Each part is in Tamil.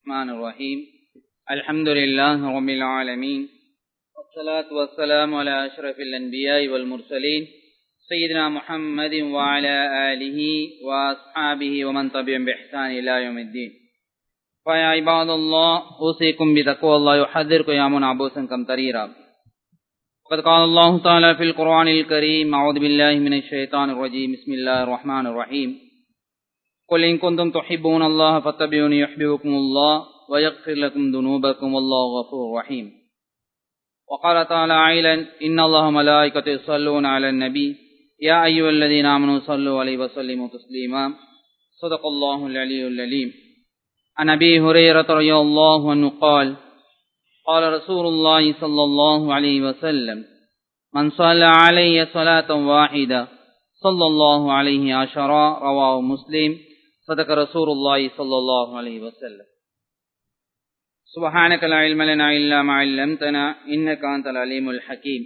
الرحمن الرحيم الحمد لله رب العالمين والصلاة والسلام على أشرف الأنبياء والمرسلين سيدنا محمد وعلى آله وأصحابه ومن تبعهم بإحسان إلى يوم الدين فيا عباد الله أوصيكم بتقوى الله يحذركم يا من عبوسا كم تريرا وقد قال الله تعالى في القرآن الكريم أعوذ بالله من الشيطان الرجيم بسم الله الرحمن الرحيم قل إن كنتم تحبون الله فاتبعوني يحببكم الله ويغفر لكم ذنوبكم والله غفور رحيم وقال تعالى عيلا إن الله ملائكته يصلون على النبي يا أيها الذين آمنوا صلوا عليه وسلموا تسليما صدق الله العلي العليم عن أبي هريرة رضي الله عنه قال قال رسول الله صلى الله عليه وسلم من صلى علي صلاة واحدة صلى الله عليه عشرا رواه مسلم صدق رسول الله صلى الله عليه وسلم سبحانك لا علم لنا إلا ما علمتنا إنك أنت العليم الحكيم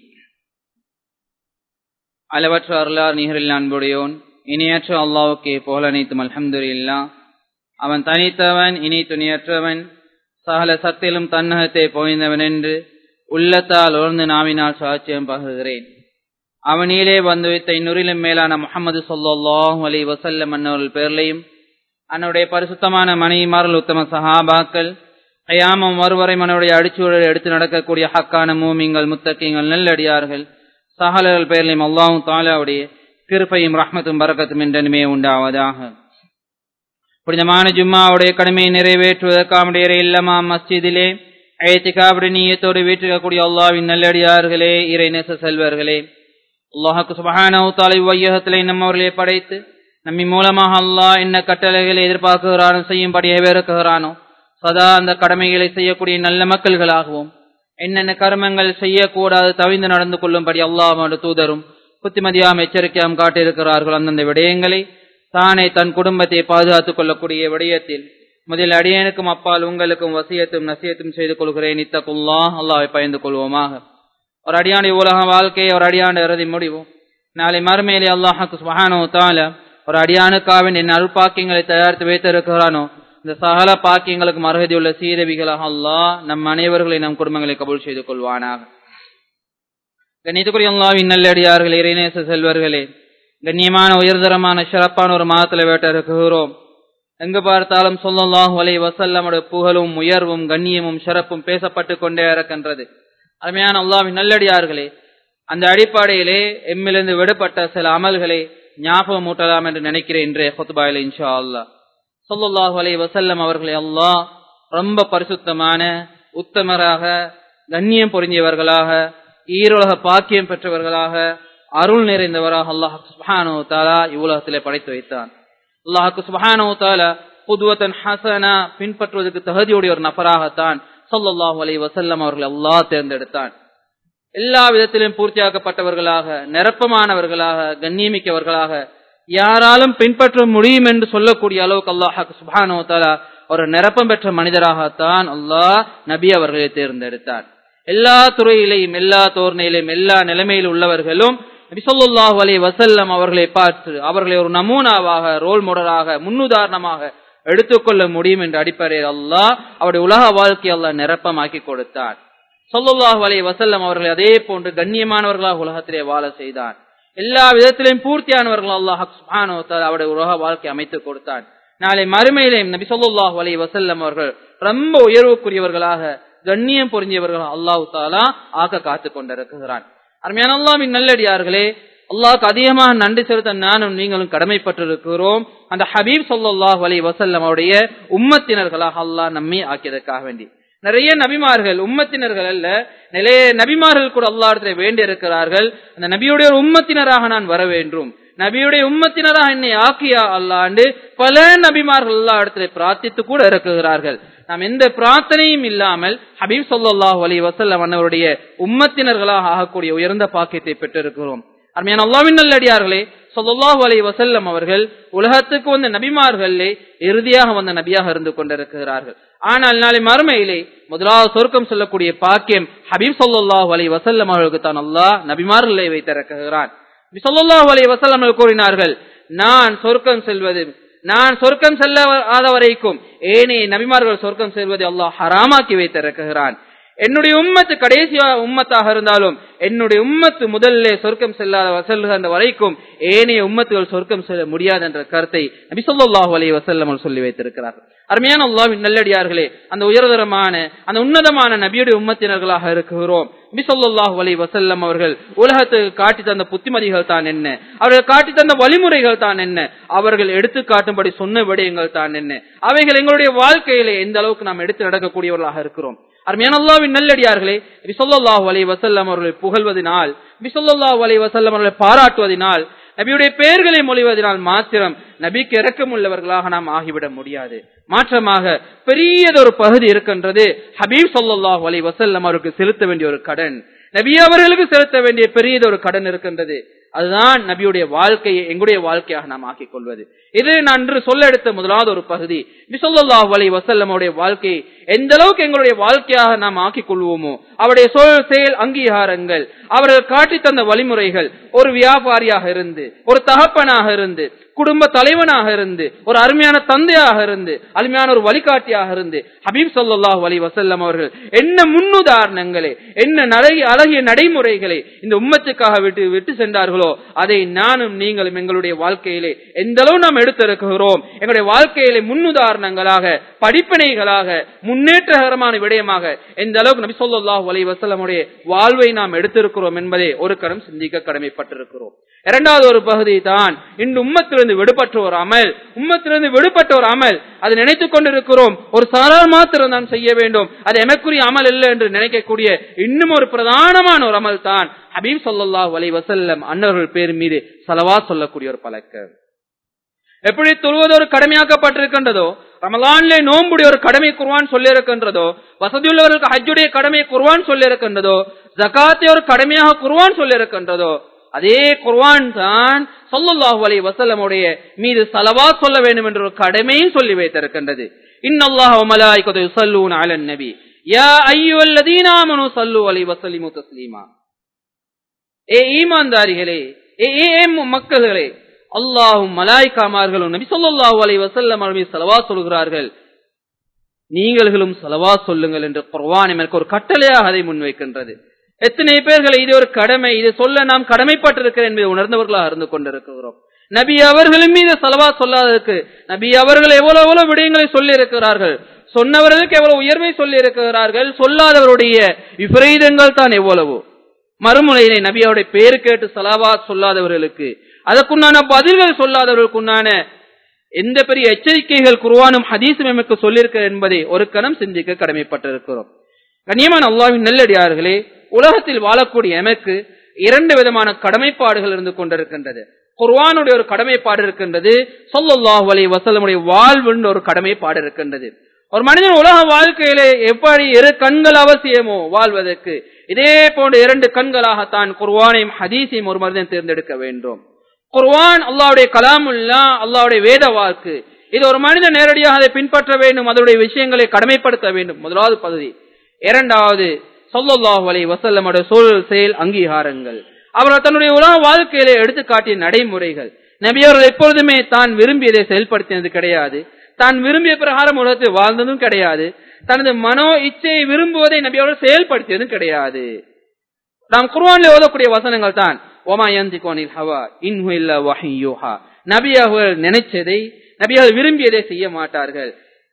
அளவற்ற அருளார் நிகரில் அன்புடையோன் இணையற்ற அல்லாவுக்கே புகழனைத்தும் அல்ஹம்துலில்லா அவன் தனித்தவன் இனி துணியற்றவன் சகல சத்திலும் தன்னகத்தை பொய்ந்தவன் என்று உள்ளத்தால் உணர்ந்து நாவினால் சாட்சியம் பகுகிறேன் அவனிலே வந்து வைத்த இன்னுரிலும் மேலான முகமது சொல்லாஹ் அலி வசல்லம் அன்னவர்கள் பேர்லையும் அன்னுடைய பரிசுத்தமான மணிமார்கள் உத்தம சஹாபாக்கள் ஐயாமம் ஒருவரை மனுடைய அடிச்சுவடில் எடுத்து நடக்கக்கூடிய ஹக்கான மூமிங்கள் முத்தக்கிங்கள் நல்லடியார்கள் சகலர்கள் பேர்லையும் அல்லாஹும் தாலாவுடைய கிருப்பையும் ரஹ்மத்தும் பறக்கத்தும் என்றனுமே உண்டாவதாக புனிதமான ஜும்மாவுடைய கடமையை நிறைவேற்றுவதற்காமுடைய இல்லமா மஸ்ஜிதிலே ஐத்திகாபடி நீயத்தோடு வீற்றிருக்கக்கூடிய அல்லாவின் நல்லடியார்களே இறை நெச செல்வர்களே அல்லாஹுக்கு சுபஹானவு தாலை வையகத்திலே நம்மவர்களே படைத்து நம்மி மூலமாக அல்லாஹ் என்ன கட்டளைகளை எதிர்பார்க்குகிறானோ செய்யும்படியே வெறுக்குகிறானோ சதா அந்த கடமைகளை செய்யக்கூடிய நல்ல மக்கள்களாகவும் என்னென்ன கர்மங்கள் செய்யக்கூடாது தவிந்து நடந்து கொள்ளும்படி அல்லாஹ் தூதரும் புத்திமதியாம் எச்சரிக்கையாம் காட்டியிருக்கிறார்கள் அந்தந்த விடயங்களை தானே தன் குடும்பத்தை பாதுகாத்துக் கொள்ளக்கூடிய விடயத்தில் முதல் அடியனுக்கும் அப்பால் உங்களுக்கும் வசியத்தும் நசியத்தும் செய்து கொள்கிறேன் இத்தகுல்லா அல்லாவை பயந்து கொள்வோமாக ஒரு அடியாண்டு உலக வாழ்க்கையை ஒரு அடியாண்டு இறுதி முடிவும் நாளை மறுமையிலே அல்லாஹாக்கு சுபஹானோ தால ஒரு அடியானுக்காவின் என் அருள்பாக்கியங்களை தயாரித்து வைத்திருக்கிறானோ இந்த சகல பாக்கியங்களுக்கு மறுகதி உள்ள சீதவிகளாக அல்லாஹ் நம் அனைவர்களை நம் குடும்பங்களை கபூல் செய்து கொள்வானாக கணித்துக்குரிய அல்லாவின் நல்லடியார்கள் இறைநேச செல்வர்களே கண்ணியமான உயர்தரமான சிறப்பான ஒரு மாதத்துல வேட்ட இருக்கிறோம் எங்கு பார்த்தாலும் சொல்லலாம் வலை வசல்லமுடைய புகழும் உயர்வும் கண்ணியமும் சிறப்பும் பேசப்பட்டு கொண்டே இருக்கின்றது அருமையான அல்லாவின் நல்லடியார்களே அந்த அடிப்படையிலே எம்மிலிருந்து விடுபட்ட சில அமல்களை ஞாபகம் ஊட்டலாம் என்று நினைக்கிறேன் இன்றைய ஹொத்துபாயில இன்ஷா அல்லா சொல்லல்லாஹு அலை வசல்லம் அவர்களை அல்லாஹ் ரொம்ப பரிசுத்தமான உத்தமராக கண்ணியம் பொருந்தியவர்களாக ஈரோலக பாக்கியம் பெற்றவர்களாக அருள் நிறைந்தவராக அல்லாஹ் சுபானோ தாலா இவ்வுலகத்திலே படைத்து வைத்தான் அல்லாஹுக்கு சுபானோ தாலா புதுவத்தன் ஹசனா பின்பற்றுவதற்கு தகுதியுடைய ஒரு நபராகத்தான் சொல்லல்லாஹு அலை வசல்லம் அவர்கள் அல்லாஹ் தேர்ந்தெடுத்தான் எல்லா விதத்திலும் பூர்த்தியாக்கப்பட்டவர்களாக நிரப்பமானவர்களாக கண்ணியமிக்கவர்களாக யாராலும் பின்பற்ற முடியும் என்று சொல்லக்கூடிய அளவுக்கு அல்லாஹாக்கு சுபானோ தாலா ஒரு நிரப்பம் பெற்ற மனிதராகத்தான் அல்லாஹ் நபி அவர்களை தேர்ந்தெடுத்தான் எல்லா துறையிலையும் எல்லா தோரணையிலும் எல்லா நிலைமையில் உள்ளவர்களும் நபிசல்லாஹு அலி வசல்லம் அவர்களை பார்த்து அவர்களை ஒரு நமூனாவாக ரோல் மாடலாக முன்னுதாரணமாக எடுத்துக்கொள்ள முடியும் என்ற அடிப்படையில் அல்லாஹ் அவருடைய உலக வாழ்க்கை அல்லாஹ் நிரப்பமாக்கி கொடுத்தான் சொல்லுல்லாஹு அலி வசல்லம் அவர்களை அதே போன்று கண்ணியமானவர்களாக உலகத்திலே வாழ செய்தான் எல்லா விதத்திலையும் பூர்த்தியானவர்கள் அல்லாஹ் அவருடைய உலக வாழ்க்கை அமைத்து கொடுத்தான் நாளை மறுமையிலையும் நபி சொல்லாஹு அலி வசல்லம் அவர்கள் ரொம்ப உயர்வுக்குரியவர்களாக கண்ணியம் பொருந்தியவர்கள் அல்லாஹு தாலா ஆக்க காத்து கொண்டிருக்கிறான் அருமையான அல்லாவின் நல்லடியார்களே அல்லாஹுக்கு அதிகமாக நன்றி செலுத்த நானும் நீங்களும் கடமைப்பட்டிருக்கிறோம் அந்த ஹபீப் சொல்லாஹ் அலி வசல்லம் அவருடைய உம்மத்தினர்களாக அல்லாஹ் நம்மை ஆக்கியதற்காக வேண்டி நிறைய நபிமார்கள் உம்மத்தினர்கள் அல்ல நிலைய நபிமார்கள் கூட அல்லா இடத்துல வேண்டி இருக்கிறார்கள் அந்த நபியுடைய ஒரு உம்மத்தினராக நான் வர வேண்டும் நபியுடைய உம்மத்தினராக என்னை ஆக்கியா அல்லாண்டு பல நபிமார்கள் எல்லா இடத்துல பிரார்த்தித்து கூட இருக்குகிறார்கள் நாம் எந்த பிரார்த்தனையும் இல்லாமல் ஹபீப் சொல்லாஹு அலி வசல்லம் அவருடைய உம்மத்தினர்களாக ஆகக்கூடிய உயர்ந்த பாக்கியத்தை பெற்றிருக்கிறோம் அருமையான அல்லாவின் நல்லடியார்களே சொல்லாஹு அலி வசல்லம் அவர்கள் உலகத்துக்கு வந்த நபிமார்களே இறுதியாக வந்த நபியாக இருந்து கொண்டிருக்கிறார்கள் ஆனால் நாளை மறுமையிலே முதலாவது சொர்க்கம் சொல்லக்கூடிய பாக்கியம் ஹபீப் சொல்லாஹு அலி வசல்லம் அவர்களுக்கு தான் அல்லாஹ் நபிமார்களை வைத்திருக்கிறான் சொல்லாஹு அலி வசல்லம் கூறினார்கள் நான் சொர்க்கம் செல்வது நான் சொர்க்கம் செல்லாத வரைக்கும் ஏனே நபிமார்கள் சொர்க்கம் செல்வதை அல்லாஹ் ஹராமாக்கி வைத்திருக்கிறான் என்னுடைய உம்மத்து கடைசி உம்மத்தாக இருந்தாலும் என்னுடைய உம்மத்து முதல்ல சொர்க்கம் செல்லாத செல்கின்ற வரைக்கும் ஏனைய உம்மத்துகள் சொர்க்கம் செல்ல முடியாது என்ற கருத்தை நபி சொல்லாஹு அலி வசல்லம் சொல்லி வைத்திருக்கிறார்கள் அருமையான அல்லாவின் நல்லடியார்களே அந்த உயர்தரமான அந்த உன்னதமான நபியுடைய உம்மத்தினர்களாக இருக்கிறோம் நபி சொல்லாஹு அலி வசல்லம் அவர்கள் உலகத்துக்கு காட்டி தந்த புத்திமதிகள் தான் என்ன அவர்கள் காட்டி தந்த வழிமுறைகள் தான் என்ன அவர்கள் எடுத்து காட்டும்படி சொன்ன விடயங்கள் தான் என்ன அவைகள் எங்களுடைய வாழ்க்கையிலே எந்த அளவுக்கு நாம் எடுத்து நடக்கக்கூடியவர்களாக இருக்கிறோம் அருமையான அல்லாவின் நல்லடியார்களே விசல்லாஹு அலை வசல்லம் அவர்களை புகழ்வதனால் விசல்லாஹு அலை வசல்லம் அவர்களை பாராட்டுவதனால் நபியுடைய பெயர்களை மொழிவதனால் மாத்திரம் நபிக்கு இறக்கம் உள்ளவர்களாக நாம் ஆகிவிட முடியாது மாற்றமாக பெரியதொரு பகுதி இருக்கின்றது ஹபீப் சொல்லாஹு அலை வசல்லம் அவருக்கு செலுத்த வேண்டிய ஒரு கடன் நபி அவர்களுக்கு செலுத்த வேண்டிய பெரியதொரு கடன் இருக்கின்றது அதுதான் நபியுடைய வாழ்க்கையை எங்களுடைய வாழ்க்கையாக நாம் ஆக்கிக் கொள்வது இது நான் இன்று சொல்ல எடுத்த முதலாவது ஒரு பகுதி விசல்லாஹ் அலி வசல்லமுடைய வாழ்க்கையை எந்த அளவுக்கு எங்களுடைய வாழ்க்கையாக நாம் ஆக்கிக் கொள்வோமோ அவருடைய சொல் செயல் அங்கீகாரங்கள் அவர்கள் காட்டி தந்த வழிமுறைகள் ஒரு வியாபாரியாக இருந்து ஒரு தகப்பனாக இருந்து குடும்ப தலைவனாக இருந்து ஒரு அருமையான தந்தையாக இருந்து அருமையான ஒரு வழிகாட்டியாக இருந்து ஹபீப் சொல்லாஹ் அலி வசல்லம் அவர்கள் என்ன முன்னுதாரணங்களை என்ன நடை அழகிய நடைமுறைகளை இந்த உம்மத்துக்காக விட்டு விட்டு சென்றார்களோ அதை நானும் நீங்களும் எங்களுடைய வாழ்க்கையிலே எந்த அளவு நாம் எடுத்திருக்கிறோம் எங்களுடைய வாழ்க்கையிலே முன்னுதாரணங்களாக படிப்பினைகளாக முன்னேற்றகரமான விடயமாக எந்த அளவுக்கு நபி சொல்லாஹ் அலி வசல்லமுடைய வாழ்வை நாம் எடுத்திருக்கிறோம் என்பதை ஒரு கரம் சிந்திக்க கடமைப்பட்டிருக்கிறோம் இரண்டாவது ஒரு பகுதி தான் இன்று உம்மத்திலிருந்து விடுபட்ட ஒரு அமல் உம்மத்திலிருந்து விடுபட்ட ஒரு அமல் அதை நினைத்துக் கொண்டிருக்கிறோம் ஒரு சாரார் மாத்திரம் தான் செய்ய வேண்டும் அது எமக்குரிய அமல் இல்லை என்று நினைக்கக்கூடிய இன்னும் ஒரு பிரதானமான ஒரு அமல் தான் ஹபீப் சொல்லாஹ் அலி வசல்லம் அன்னர்கள் பேர் மீது சலவா சொல்லக்கூடிய ஒரு பழக்கம் எப்படி தொழுவது ஒரு கடமையாக்கப்பட்டிருக்கின்றதோ ரமலான்ல நோம்புடைய ஒரு கடமை குர்வான் சொல்லி இருக்கின்றதோ வசதியுள்ளவர்களுக்கு ஹஜ்ஜுடைய கடமை குர்வான் சொல்லி இருக்கின்றதோ ஜக்காத்தை ஒரு கடமையாக குர்வான் சொல்லி இருக்கின்றதோ அதே குர்வான் தான் சொல்லல்லாஹு அலி வசல்லமுடைய மீது சலவா சொல்ல வேண்டும் என்ற ஒரு கடமையும் சொல்லி வைத்திருக்கின்றது இன்னல்லாஹ் மலாய்கது யுஸல்லூன அலன் நபி யா அய்யுல்லதீன ஆமனு ஸல்லு அலைஹி வஸல்லிமு தஸ்லீமா ஏ ஈமான்தாரிகளே ஏ ஏ மக்கள்களே அல்லாஹும் மலாய்க்காமார்களும் நபி ஸல்லல்லாஹு அலைஹி வஸல்லம் அவர்கள் சலவா சொல்கிறார்கள் நீங்களும் சலவா சொல்லுங்கள் என்று குர்ஆன் எனக்கு ஒரு கட்டளையாக அதை முன்வைக்கின்றது எத்தனை பேர்களை இது ஒரு கடமை இது சொல்ல நாம் கடமைப்பட்டிருக்கிறேன் என்பதை உணர்ந்தவர்களாக இருந்து கொண்டிருக்கிறோம் நபி அவர்களின் மீது செலவா சொல்லாததுக்கு நபி அவர்கள் எவ்வளவு எவ்வளவு விடயங்களை சொல்லி இருக்கிறார்கள் சொன்னவர்களுக்கு எவ்வளவு உயர்வை சொல்லி இருக்கிறார்கள் சொல்லாதவருடைய விபரீதங்கள் தான் எவ்வளவு மறுமுறையினை நபியோடைய பேரு கேட்டு சலாவா சொல்லாதவர்களுக்கு அதற்குண்டான பதில்கள் சொல்லாதவர்களுக்குண்டான எந்த பெரிய எச்சரிக்கைகள் குருவானும் ஹதீசும் எமக்கு சொல்லியிருக்க என்பதை ஒரு கணம் சிந்திக்க கடமைப்பட்டிருக்கிறோம் கண்ணியமான அல்லாவின் நல்லடியார்களே உலகத்தில் வாழக்கூடிய எமக்கு இரண்டு விதமான கடமைப்பாடுகள் இருந்து கொண்டிருக்கின்றது குர்வானுடைய ஒரு கடமைப்பாடு இருக்கின்றது சொல்லல்லாஹு அலி வசலமுடைய வாழ்வுன்னு ஒரு கடமைப்பாடு இருக்கின்றது ஒரு மனிதன் உலக வாழ்க்கையிலே எப்படி இரு கண்கள் அவசியமோ வாழ்வதற்கு இதே போன்ற இரண்டு கண்களாகத்தான் குர்வானையும் ஹதீஸையும் ஒரு மனிதன் தேர்ந்தெடுக்க வேண்டும் குர்வான் அல்லாவுடைய கலாமுல்லா அல்லாவுடைய வேத வாக்கு இது ஒரு மனிதன் நேரடியாக அதை பின்பற்ற வேண்டும் அதனுடைய விஷயங்களை கடமைப்படுத்த வேண்டும் முதலாவது பகுதி இரண்டாவது சொல்லல்லாஹு அலை வசல்லமோட சூழல் செயல் அங்கீகாரங்கள் அவர்கள் தன்னுடைய உலக வாழ்க்கையிலே எடுத்து காட்டிய நடைமுறைகள் நபி அவர்கள் எப்பொழுதுமே தான் விரும்பியதை செயல்படுத்தினது கிடையாது தான் விரும்பிய பிரகாரம் உலகத்தில் வாழ்ந்ததும் கிடையாது தனது மனோ இச்சையை விரும்புவதை நபி அவர்கள் செயல்படுத்தியதும் கிடையாது நாம் குர்வானில் ஓதக்கூடிய வசனங்கள் தான் ஓமா யந்தி கோனில் ஹவா இன்ஹு இல்ல வஹியூஹா நபி அவர்கள் நினைச்சதை நபி அவர்கள் விரும்பியதை செய்ய மாட்டார்கள்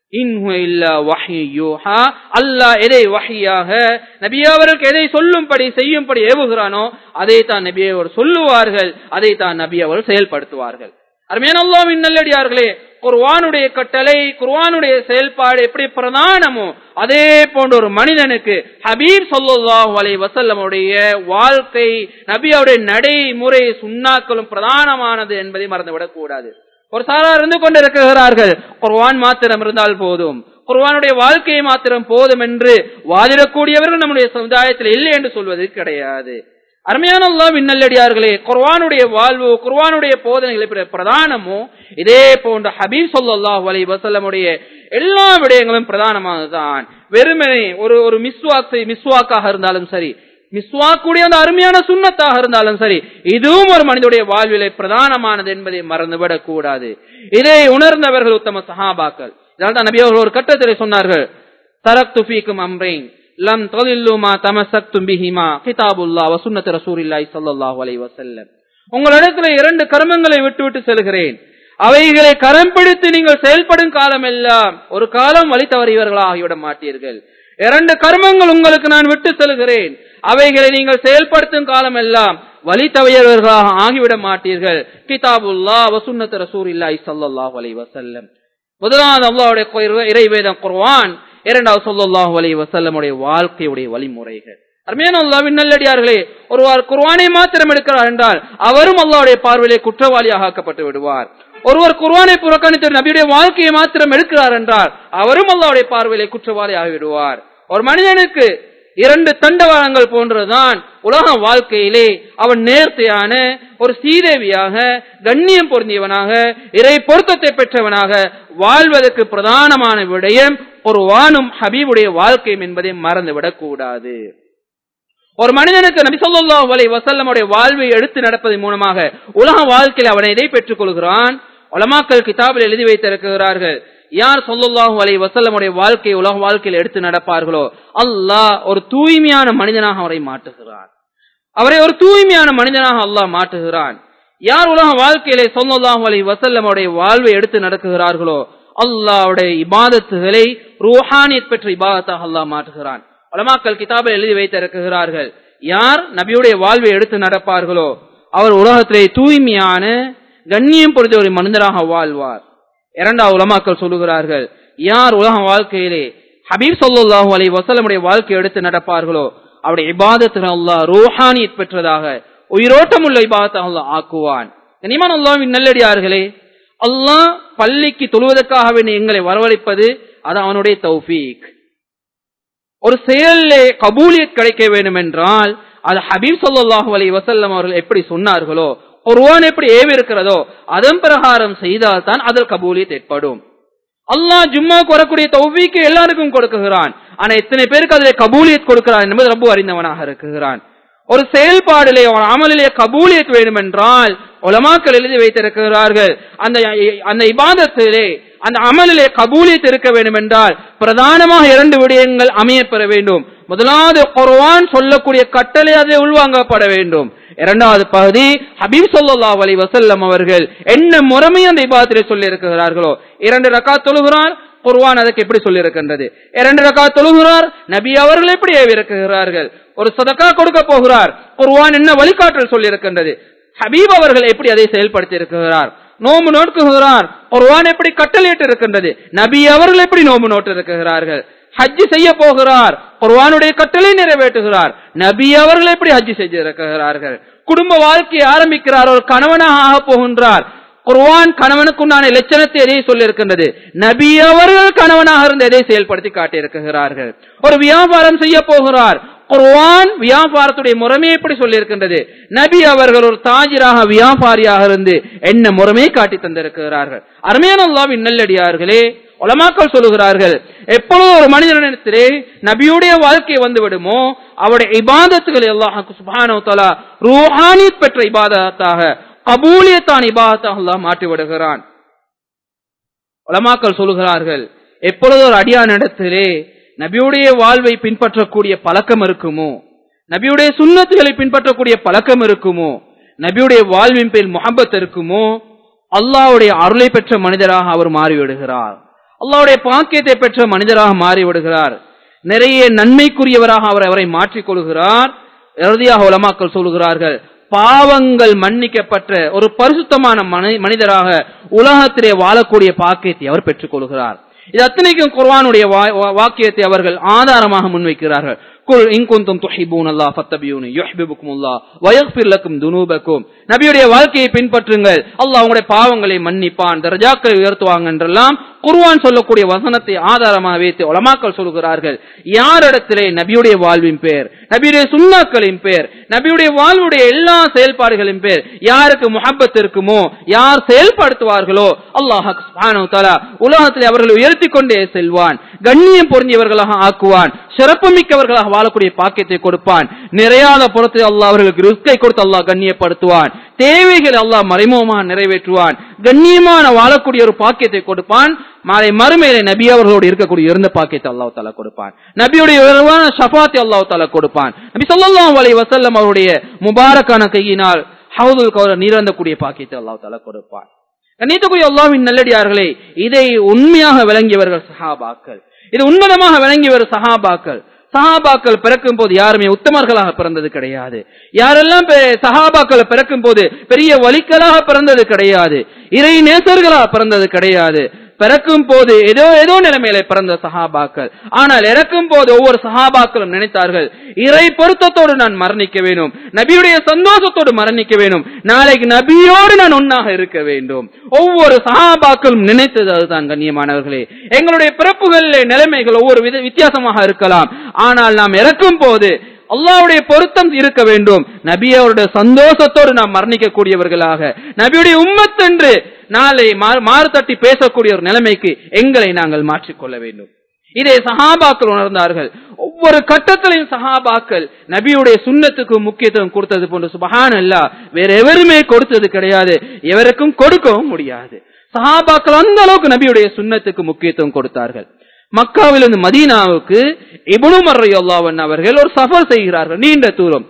அல்லாஹ் எதை வகையாக நபி அவர்களுக்கு எதை சொல்லும்படி செய்யும்படி ஏவுகிறானோ அதை தான் நபி அவர் சொல்லுவார்கள் அதை தான் நபி அவர் செயல்படுத்துவார்கள் அருமையான அல்லாவின் நல்லடியார்களே குர்வானுடைய கட்டளை குர்வானுடைய செயல்பாடு எப்படி பிரதானமோ அதே போன்ற ஒரு மனிதனுக்கு ஹபீப் சொல்லாஹு அலை வசல்லமுடைய வாழ்க்கை நபியாவுடைய நடைமுறை சுண்ணாக்களும் பிரதானமானது என்பதை மறந்துவிடக் கூடாது ஒரு சாரார் இருந்து கொண்டிருக்கிறார்கள் குர்வான் மாத்திரம் இருந்தால் போதும் குர்வானுடைய வாழ்க்கையை மாத்திரம் போதும் என்று வாதிடக்கூடியவர்கள் நம்முடைய சமுதாயத்தில் இல்லை என்று சொல்வது கிடையாது அருமையான அல்லாவின் நல்லடியார்களே குர்வானுடைய வாழ்வு குர்வானுடைய போதனைகள் பிரதானமோ இதே போன்ற ஹபீப் சொல்லாஹு அலை வசல்லமுடைய எல்லா விடயங்களும் பிரதானமானதுதான் வெறுமனே ஒரு ஒரு மிஸ்வாக்கை மிஸ்வாக்காக இருந்தாலும் சரி மிஸ்வாக்குடைய அந்த அருமையான சுண்ணத்தாக இருந்தாலும் சரி இதுவும் ஒரு மனிதனுடைய வாழ்விலே பிரதானமானது என்பதை மறந்துவிடக் கூடாது இதை உணர்ந்தவர்கள் உத்தம சஹாபாக்கள் இதனால் தான் நபி அவர்கள் ஒரு கட்டத்தில் சொன்னார்கள் தரக்து ஃபீக்கும் அம்ரைன் லம் தொழில்லு மா தமசக்தும் பிஹிமா கிதாபுல்லா வசுன்னத் ரசூலில்லாஹி ஸல்லல்லாஹு அலைஹி வஸல்லம் உங்களிடத்துல இரண்டு கர்மங்களை விட்டுவிட்டு செல்கிறேன் அவைகளை கரம் பிடித்து நீங்கள் செயல்படும் காலம் எல்லாம் ஒரு காலம் வழி தவறியவர்களாக ஆகிவிட மாட்டீர்கள் இரண்டு கர்மங்கள் உங்களுக்கு நான் விட்டு செல்கிறேன் அவைகளை நீங்கள் செயல்படுத்தும் காலம் எல்லாம் வழி தவறியவர்களாக ஆகிவிட மாட்டீர்கள் கிதாபுல்லா வசுன்னத் ரசூலில்லாஹி ஸல்லல்லாஹு அலைஹி வஸல்லம் முதலாவது அல்லாஹ்வுடைய இறைவேதம் குர்ஆன் இரண்டாவது ஸல்லல்லாஹு அலைஹி வஸல்லமுடைய வாழ்க்கையுடைய வழிமுறைகள் அருமையான அல்லாவின் நல்லடியார்களே ஒருவர் குர்ஆனை மாத்திரம் எடுக்கிறார் என்றால் அவரும் அல்லாஹ்வுடைய பார்வையிலே குற்றவாளியாக ஆக்கப்பட்டு விடுவார் ஒருவர் குர்ஆனை புறக்கணித்து நபியுடைய வாழ்க்கையை மாத்திரம் எடுக்கிறார் என்றால் அவரும் அல்லாஹ்வுடைய பார்வையிலே குற்றவாளி ஆகிவிடுவார் ஒரு மனிதனுக்கு இரண்டு தண்டவாளங்கள் போன்றதுதான் உலக வாழ்க்கையிலே அவன் நேர்த்தையான ஒரு சீதேவியாக கண்ணியம் பொருந்தியவனாக இறை பொருத்தத்தை பெற்றவனாக வாழ்வதற்கு பிரதானமான விடயம் ஒரு வானும் ஹபீபுடைய வாழ்க்கையும் என்பதை மறந்துவிடக் கூடாது ஒரு மனிதனுக்கு நபி ஸல்லல்லாஹு அலைஹி வஸல்லமுடைய வாழ்வை எடுத்து நடப்பதன் மூலமாக உலக வாழ்க்கையில் அவன் இதை பெற்றுக் கொள்கிறான் உலமாக்கள் கிதாபில் எழுதி வைத்திருக்கிறார்கள் யார் ஸல்லல்லாஹு அலைஹி வஸல்லமுடைய வாழ்க்கையை உலக வாழ்க்கையில் எடுத்து நடப்பார்களோ அல்லாஹ் ஒரு தூய்மையான மனிதனாக அவரை மாற்றுகிறான் அவரை ஒரு தூய்மையான மனிதனாக அல்லாஹ் மாற்றுகிறான் யார் உலக வாழ்க்கையிலே ஸல்லல்லாஹு அலைஹி வஸல்லமுடைய வாழ்வை எடுத்து நடக்குகிறார்களோ அல்லாஹ்வுடைய இபாதத்துகளை ரூஹானியத் பெற்ற இபாதத்தாக அல்லாஹ் மாற்றுகிறான் உலமாக்கள் கிதாபில் எழுதி வைத்திருக்கிறார்கள் யார் நபியுடைய வாழ்வை எடுத்து நடப்பார்களோ அவர் உலகத்திலே தூய்மையான கண்ணியம் பொறுத்த ஒரு மனிதராக வாழ்வார் இரண்டாவது உலமாக்கள் சொல்லுகிறார்கள் யார் உலக வாழ்க்கையிலே ஹபீப் ஸல்லல்லாஹு அலைஹி வஸல்லமுடைய வாழ்க்கை எடுத்து நடப்பார்களோ அவருடைய இபாதத்தில் அல்லாஹ் ரூஹானியத் பெற்றதாக உயிரோட்டம் உள்ள இபாதத்தை அல்லாஹ் ஆக்குவான் கனிமான் அல்லாஹ்வின் நல்லடியார்களே அல்லாஹ் பள்ளிக்கு தொழுவதற்காக எங்களை வரவழைப்பது அது அவனுடைய தௌஃபீக் ஒரு செயலிலே கபூலியத் கிடைக்க வேண்டும் என்றால் அது ஹபீப் ஸல்லல்லாஹு அலைஹி வஸல்லம் அவர்கள் எப்படி சொன்னார்களோ குர்ஆன் எப்படி ஏவி இருக்கிறதோ அதன் பிரகாரம் செய்தால் தான் அதில் கபூலியத் ஏற்படும் அல்லாஹ் ஜும்மாக்கு வரக்கூடிய தௌஃபீக்கு எல்லாருக்கும் கொடுக்குகிறான் ஆனா எத்தனை பேருக்கு அதில் கபூலியத் கொடுக்கிறான் என்பது ரொம்ப அறிந்தவனாக இருக்கிறான் ஒரு செயல்பாடிலே ஒரு அமலிலே கபூலியத் வேண்டும் என்றால் உலமாக்கள் எழுதி வைத்திருக்கிறார்கள் அந்த அந்த இபாதத்திலே அந்த அமலிலே கபூலியத் இருக்க வேண்டும் என்றால் பிரதானமாக இரண்டு விடயங்கள் அமையப்பெற வேண்டும் முதலாவது குர்ஆன் சொல்லக்கூடிய கட்டளை அதை உள்வாங்கப்பட வேண்டும் இரண்டாவது பகுதி ஹபீப் ஸல்லல்லாஹு அலைஹி வஸல்லம் அவர்கள் என்ன முறைமை அந்த இபாதத்திலே சொல்லி இருக்கிறார்களோ இரண்டு ரக்காத் தொழுகிறார் குர்ஆன் அதற்கு எப்படி சொல்லி இருக்கின்றது இரண்டு ரக்காத் தொழுகிறார் நபி அவர்கள் எப்படி ஏவி இருக்கிறார்கள் ஒரு சதக்கா கொடுக்க போகிறார் குர்ஆன் என்ன வழிகாட்டல் சொல்லி இருக்கின்றது ஹபீப் அவர்கள் எப்படி அதை செயல்படுத்தி இருக்கிறார் நோம்பு நோக்குகிறார் குர்ஆன் எப்படி கட்டளையிட்டு இருக்கின்றது நபி அவர்கள் எப்படி நோம்பு நோட்டு இருக்கிறார்கள் ஹஜ் செய்ய போகிறார் குர்ஆனுடைய கட்டளை நிறைவேற்றுகிறார் நபி அவர்கள் எப்படி ஹஜ் செய்திருக்கிறார்கள் குடும்ப வாழ்க்கையை ஆரம்பிக்கிறார் ஒரு கணவனாக ஆக போகின்றார் குர்ஆன் கணவனுக்குண்டான லட்சணத்தை எதை சொல்லி இருக்கின்றது நபி அவர்கள் கணவனாக இருந்து எதை செயல்படுத்தி காட்டியிருக்கிறார்கள் ஒரு வியாபாரம் செய்ய போகிறார் குர்ஆன் வியாபாரத்துடைய முறைமையை எப்படி சொல்லி இருக்கின்றது நபி அவர்கள் ஒரு தாஜிராக வியாபாரியாக இருந்து என்ன முறைமையை காட்டி தந்திருக்கிறார்கள் அருமையான அல்லாவின் நல்லடியார்களே உலமாக்கள் சொல்லுகிறார்கள் எப்பொழுது ஒரு மனிதனிடத்திலே நபியுடைய வாழ்க்கை வந்து விடுமோ அவருடைய இபாதத்துகள் அல்லாஹ் சுபானோ தலா ரூஹானி பெற்ற இபாதத்தாக கபூலியத்தான் இபாதத்தாக அல்லாஹ் மாற்றி விடுகிறான் உலமாக்கள் சொல்லுகிறார்கள் எப்பொழுது ஒரு அடியானிடத்திலே நபியுடைய வாழ்வை பின்பற்றக்கூடிய பழக்கம் இருக்குமோ நபியுடைய சுண்ணத்துகளை பின்பற்றக்கூடிய பழக்கம் இருக்குமோ நபியுடைய வாழ்வின் பேர் முகப்பத் இருக்குமோ அல்லாவுடைய அருளை பெற்ற மனிதராக அவர் மாறிவிடுகிறார் அல்லாவுடைய பாக்கியத்தை பெற்ற மனிதராக மாறிவிடுகிறார் நிறைய நன்மைக்குரியவராக அவர் அவரை மாற்றிக் கொள்கிறார் இறுதியாக உலமாக்கள் சொல்கிறார்கள் பாவங்கள் மன்னிக்கப்பட்ட ஒரு பரிசுத்தமான மனிதராக உலகத்திலே வாழக்கூடிய பாக்கியத்தை அவர் பெற்றுக் கொள்கிறார் இது அத்தனைக்கும் குர்வானுடைய வாக்கியத்தை அவர்கள் ஆதாரமாக முன்வைக்கிறார்கள் குல் இன்குந்தும் துஹிபூன் அல்லாஹ் ஃபத்தபியூனி யுஹ்பிபுக்கும் அல்லாஹ் வயக்ஃபிர் லக்கும் துனூபக்கும் நபியுடைய வாழ்க்கையை பின்பற்றுங்கள் அல்லாஹ் உங்களுடைய பாவங்களை மன்னிப்பான் தர்ஜாக்களை உயர்த்துவாங்க என்றெல்லாம் குர்ஆன் சொல்லக்கூடிய வசனத்தை ஆதாரமாக வைத்து உலமாக்கள் சொல்கிறார்கள் யாரிடத்திலே நபியுடைய வாழ்வின் பேர் நபியுடைய சுண்ணாக்களின் பேர் நபியுடைய வாழ்வுடைய எல்லா செயல்பாடுகளின் பேர் யாருக்கு முஹப்பத் இருக்குமோ யார் செயல்படுத்துவார்களோ அல்லாஹ் உலகத்தில் அவர்களை உயர்த்தி கொண்டே செல்வான் கண்ணியம் பொருந்தியவர்களாக ஆக்குவான் சிறப்புமிக்கவர்களாக வாழக்கூடிய பாக்கியத்தை கொடுப்பான் நிறையாத புறத்தை அல்லாஹ் அவர்களுக்கு ரிஸ்கை கொடுத்து அல்லாஹ் கண்ணியப்படுத்துவான் தேவைகளை அல்லாஹ் மறைமுகமாக நிறைவேற்றுவான் கண்ணியமான வாழக்கூடிய ஒரு பாக்கியத்தை கொடுப்பான் மாலை மறுமையில நபி அவர்களோடு இருக்கக்கூடிய இருந்த பாக்கியத்தை அல்லாஹ் தாலா கொடுப்பான் நபியுடைய உயர்வான ஷஃபாத்தை அல்லாஹ் தாலா கொடுப்பான் நபி ஸல்லல்லாஹு அலைஹி வஸல்லம் அவருடைய முபாரக்கான கையினால் ஹவுதுல் கௌர நீரந்தக்கூடிய பாக்கியத்தை அல்லாஹ் தாலா கொடுப்பான் கண்ணியத்துக்குரிய அல்லாஹ்வின் நல்லடியார்களே இதை உண்மையாக விளங்கியவர்கள் சஹாபாக்கள் இது உன்னதமாக விளங்கியவர் சஹாபாக்கள் சஹாபாக்கள் பிறக்கும் போது யாருமே உத்தமர்களாக பிறந்தது கிடையாது யாரெல்லாம் பெ- சஹாபாக்கள் பிறக்கும் போது பெரிய வலிக்கலாக பிறந்தது கிடையாது இறை நேசர்களாக பிறந்தது கிடையாது பிறக்கும் போது ஏதோ ஏதோ நிலைமையில பிறந்த சஹாபாக்கள் ஆனால் இறக்கும் போது ஒவ்வொரு சஹாபாக்களும் நினைத்தார்கள் இறை பொருத்தத்தோடு நான் மரணிக்க வேண்டும் நபியுடைய சந்தோஷத்தோடு மரணிக்க வேண்டும் நாளைக்கு நபியோடு நான் ஒன்னாக இருக்க வேண்டும் ஒவ்வொரு சஹாபாக்களும் நினைத்தது அதுதான் கண்ணியமானவர்களே எங்களுடைய பிறப்புகளிலே நிலைமைகள் ஒவ்வொரு வித வித்தியாசமாக இருக்கலாம் ஆனால் நாம் இறக்கும் போது அல்லாஹ்வுடைய பொருத்தம் இருக்க வேண்டும் நபி அவருடைய சந்தோஷத்தோடு நாம் மரணிக்க கூடியவர்களாக நபியுடைய உம்மத்தென்று நாளை மா- மாறு தட்டி பேசக்கூடிய ஒரு நிலைமைக்கு எங்களை நாங்கள் மாற்றிக்கொள்ள வேண்டும் இதை சஹாபாக்கள் உணர்ந்தார்கள் ஒவ்வொரு கட்டத்திலையும் சஹாபாக்கள் நபியுடைய சுண்ணத்துக்கு முக்கியத்துவம் கொடுத்தது போன்று சுபஹான் அல்லா வேற எவருமே கொடுத்தது கிடையாது எவருக்கும் கொடுக்கவும் முடியாது சஹாபாக்கள் அந்த அளவுக்கு நபியுடைய சுண்ணத்துக்கு முக்கியத்துவம் கொடுத்தார்கள் மக்காவிலிருந்து மதீனாவுக்கு இபுனு மர்ரையல்லாவன் அவர்கள் ஒரு சஃபர் செய்கிறார்கள் நீண்ட தூரம்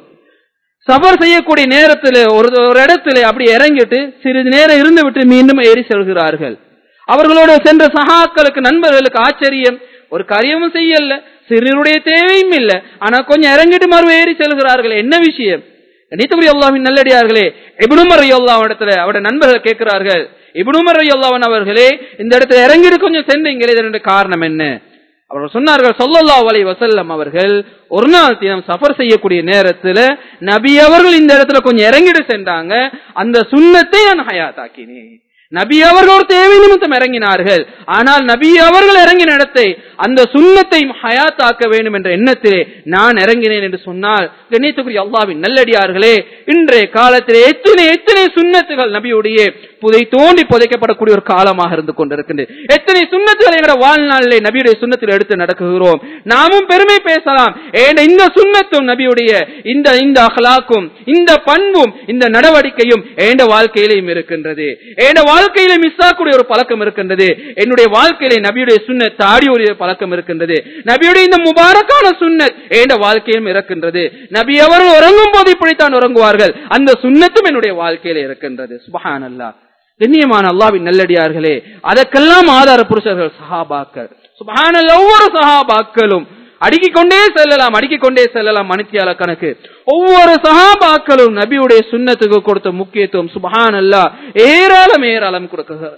சஃபர் செய்யக்கூடிய நேரத்தில் ஒரு ஒரு இடத்துல அப்படி இறங்கிட்டு சிறிது நேரம் இருந்து விட்டு மீண்டும் ஏறி செல்கிறார்கள் அவர்களோடு சென்ற சகாக்களுக்கு நண்பர்களுக்கு ஆச்சரியம் ஒரு காரியமும் செய்யல சிறியருடைய தேவையும் இல்லை ஆனா கொஞ்சம் இறங்கிட்டு மறு ஏறி செல்கிறார்கள் என்ன விஷயம் நீத்தபுரி அல்லாவின் நல்லடியார்களே இபுனுமர் அல்லாவின் இடத்துல அவருடைய நண்பர்கள் கேட்கிறார்கள் இபுனுமர் அல்லாவன் அவர்களே இந்த இடத்துல இறங்கிட்டு கொஞ்சம் சென்றீங்களே இதனுடைய காரணம் என்ன அவர்கள் சொன்னார்கள் சொல்லல்லா அலை வசல்லம் அவர்கள் ஒரு நாள் தினம் சஃபர் செய்யக்கூடிய நேரத்துல நபி அவர்கள் இந்த இடத்துல கொஞ்சம் இறங்கிட்டு சென்றாங்க அந்த சுண்ணத்தை நான் ஹயாத்தாக்கினேன் நபி அவர்கள் ஒரு தேவை நிமித்தம் இறங்கினார்கள் ஆனால் நபி அவர்கள் இறங்கின இடத்தை அந்த சுண்ணத்தை ஹயாத்தாக்க வேண்டும் என்ற எண்ணத்திலே நான் இறங்கினேன் என்று சொன்னால் கண்ணியத்துக்குரிய அல்லாவின் நல்லடியார்களே இன்றைய காலத்திலே எத்தனை எத்தனை சுண்ணத்துகள் நபியுடைய புதை தோண்டி புதைக்கப்படக்கூடிய ஒரு காலமாக இருந்து கொண்டிருக்கின்றது எத்தனை சுண்ணத்துகள் எங்களுடைய வாழ்நாளிலே நபியுடைய சுண்ணத்தில் எடுத்து நடக்குகிறோம் நாமும் பெருமை பேசலாம் ஏன் இந்த சுண்ணத்தும் நபியுடைய இந்த இந்த அகலாக்கும் இந்த பண்பும் இந்த நடவடிக்கையும் ஏண்ட வாழ்க்கையிலையும் இருக்கின்றது ஏண்ட வாழ்க்கையில மிஸ் ஆகக்கூடிய ஒரு பழக்கம் இருக்கின்றது என்னுடைய வாழ்க்கையிலே நபியுடைய சுண்ணத் தாடி ஒரு பழக்கம் இருக்கின்றது நபியுடைய இந்த முபாரக்கான சுண்ணத் ஏண்ட வாழ்க்கையிலும் இருக்கின்றது நபி அவர்கள் உறங்கும் போது இப்படித்தான் உறங்குவார்கள் அந்த சுண்ணத்தும் என்னுடைய வாழ்க்கையில இருக்கின்றது சுபஹான் அல்லா கண்ணியமான அல்லாவின் நல்லடியார்களே அதற்கெல்லாம் ஆதார புருஷர்கள் சஹாபாக்கள் சுபஹான் ஒவ்வொரு சஹாபாக்களும் அடுக்கிக் கொண்டே செல்லலாம் அடுக்கிக் கொண்டே செல்லலாம் மணித்தியால கணக்கு ஒவ்வொரு சஹாபாக்களும் நபியுடைய சுண்ணத்துக்கு கொடுத்த முக்கியத்துவம் சுபஹான் அல்லா ஏராளம் ஏராளம் கொடுக்கிறார்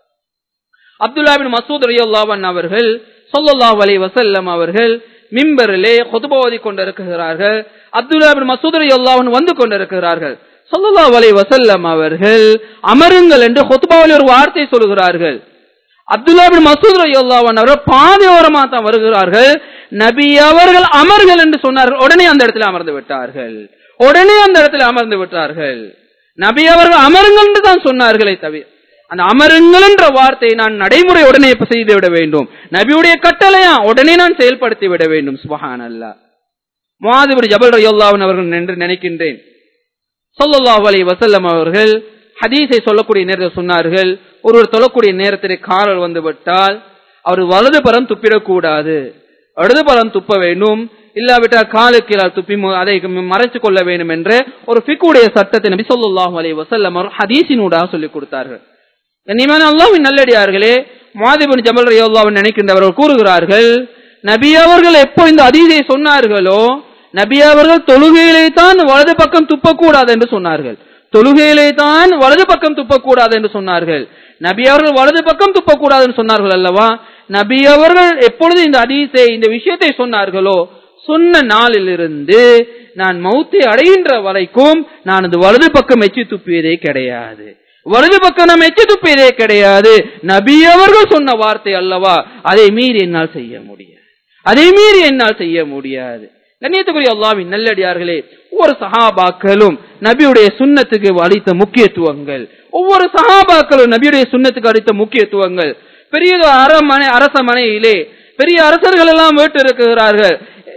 அப்துல்லா பின் மசூத் ரலியல்லாஹு அவர்கள் ஸல்லல்லாஹு அலைஹி வஸல்லம் அவர்கள் மிம்பரிலே குதுபா ஓதி கொண்டிருக்கிறார்கள் அப்துல்லா பின் மசூத் ரலியல்லாஹு அன்ஹு வந்து கொண்டிருக்கிறார்கள் ஸல்லல்லாஹு அலைஹி வஸல்லம் அவர்கள் அமருங்கள் என்று குதுபாவில் ஒரு வார்த்தை சொல்கிறார்கள் அப்துல்லா பின் மசூத் ரலியல்லாஹு அன்ஹு அவர்கள் பாதையோரமா தான் வருகிறார்கள் நபி அவர்கள் அமர்கள் என்று சொன்னார்கள் உடனே அந்த இடத்துல அமர்ந்து விட்டார்கள் உடனே அந்த இடத்துல அமர்ந்து விட்டார்கள் நபி அவர்கள் அமருங்கள் என்று தான் சொன்னார்களே தவிர அந்த அமருங்கள் என்ற வார்த்தையை நான் நடைமுறை உடனே இப்ப செய்து விட வேண்டும் நபியுடைய கட்டளையா உடனே நான் செயல்படுத்தி விட வேண்டும் சுபஹான் அல்லா முவாதிபுரி ஜபல் ரயோல்லாவன் அவர்கள் என்று நினைக்கின்றேன் சொல்லல்லாஹு அலைஹி வஸல்லம் அவர்கள் ஹதீஸை சொல்லக்கூடிய நேரத்தில் சொன்னார்கள் ஒருவர் சொல்லக்கூடிய நேரத்திலே காரல் வந்து விட்டால் அவர் வலது பரம் துப்பிடக்கூடாது இடது பரம் துப்ப வேண்டும் இல்லாவிட்டால் காலு கீழே துப்பி மு- அதை மறைத்துக் கொள்ள வேண்டும் என்ற ஒரு ஃபிக்குடைய சட்டத்தை நபி ஸல்லல்லாஹு அலைஹி வஸல்லம் அவர் ஹதீஸினூடாக சொல்லிக் கொடுத்தார்கள் கண்ணியமான அல்லாஹ்வின் நல்லடியார்களே மாதிபின் ஜபல் ரயோல்லாவின் நினைக்கின்றவர்கள் கூறுகிறார்கள் நபி அவர்கள் எப்போ இந்த அதீதை சொன்னார்களோ நபி அவர்கள் தொழுகையிலே தான் வலது பக்கம் துப்பக்கூடாது என்று சொன்னார்கள் தொழுகையிலே தான் வலது பக்கம் துப்பக்கூடாது என்று சொன்னார்கள் நபி அவர்கள் வலது பக்கம் துப்பக்கூடாது என்று சொன்னார்கள் அல்லவா நபி அவர்கள் எப்பொழுது இந்த அதீசை இந்த விஷயத்தை சொன்னார்களோ சொன்ன நாளிலிருந்து நான் மௌத்தை அடைகின்ற வரைக்கும் நான் இந்த வலது பக்கம் எச்சி துப்பியதே கிடையாது வலது பக்கம் நாம் எச்சி துப்பியதே கிடையாது நபி அவர்கள் சொன்ன வார்த்தை அல்லவா அதை மீறி என்னால் செய்ய முடியாது அதை மீறி என்னால் செய்ய முடியாது கண்ணியத்துக்குரிய அல்லாவின் நல்லடியார்களே ஒவ்வொரு சஹாபாக்களும் நபியுடைய சுண்ணத்துக்கு அளித்த முக்கியத்துவங்கள் ஒவ்வொரு சஹாபாக்களும் நபியுடைய சுண்ணத்துக்கு அளித்த முக்கியத்துவங்கள் பெரிய அரமனை அரச மனையிலே பெரிய அரசர்கள் எல்லாம் வீட்டு இருக்கிறார்கள்